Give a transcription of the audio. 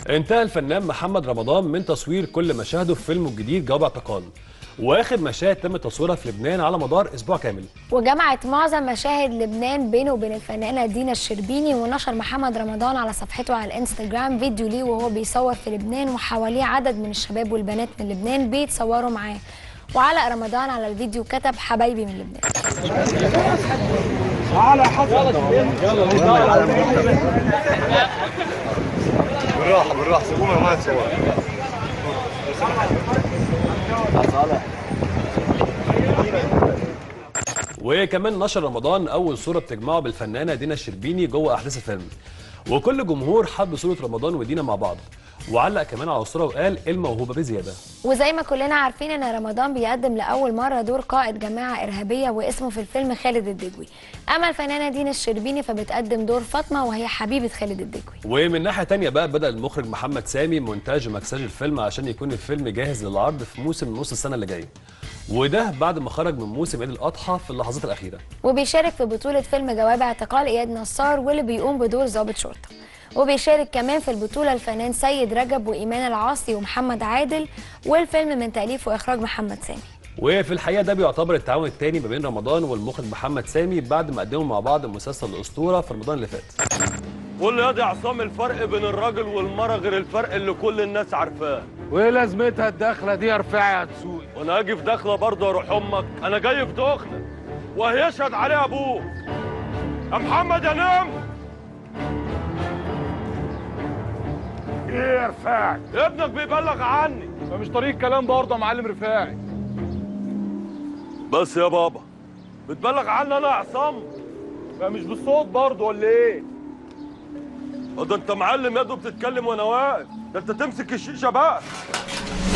انتهى الفنان محمد رمضان من تصوير كل مشاهده في فيلمه الجديد جواب اعتقال واخر مشاهد تم تصويرها في لبنان على مدار اسبوع كامل وجمعت معظم مشاهد لبنان بينه وبين الفنانة دينا الشربيني ونشر محمد رمضان على صفحته على الانستجرام فيديو ليه وهو بيصور في لبنان وحواليه عدد من الشباب والبنات من لبنان بيتصوروا معاه وعلق رمضان على الفيديو كتب حبايبي من لبنان بالراحه بالراحه سيبونا ما نتصور وكمان نشر رمضان اول صوره بتجمعه بالفنانه دينا الشربيني جوه احداث الفيلم وكل جمهور حب صوره رمضان ودينا مع بعض وعلق كمان على الصوره وقال الموهوبه بزياده وزي ما كلنا عارفين ان رمضان بيقدم لاول مره دور قائد جماعه ارهابيه واسمه في الفيلم خالد الدجوي اما الفنانه دينا الشربيني فبتقدم دور فاطمه وهي حبيبه خالد الدجوي ومن ناحيه تانية بقى بدا المخرج محمد سامي مونتاج ومكساج الفيلم عشان يكون الفيلم جاهز للعرض في موسم نص السنه اللي جايه وده بعد ما خرج من موسم عيد الاضحى في اللحظات الاخيره وبيشارك في بطولة فيلم جواب اعتقال إياد نصار واللي بيقوم بدور ضابط شرطة وبيشارك كمان في البطولة الفنان سيد رجب وإيمان العاصي ومحمد عادل والفيلم من تأليف وإخراج محمد سامي وفي الحقيقه ده بيعتبر التعاون الثاني ما بين رمضان والمخرج محمد سامي بعد ما قدموا مع بعض مسلسل الاسطوره في رمضان اللي فات قول لي يا دي عصام الفرق بين الراجل والمرة غير الفرق اللي كل الناس عارفاه وايه لازمتها الدخله دي يا رفاعي يا دسوقي وانا اجي في دخله برضه اروح امك انا جاي في دخله وهيشهد عليها ابوك يا محمد يا نم ايه يا رفاعي ابنك بيبلغ عني ده مش طريق كلام برضه يا معلم رفاعي بس يا بابا بتبلغ عني انا يا عصام ده مش بالصوت برضه ولا ايه ده انت معلم يا دوب بتتكلم وانا واقف ده انت تمسك الشيشه بقى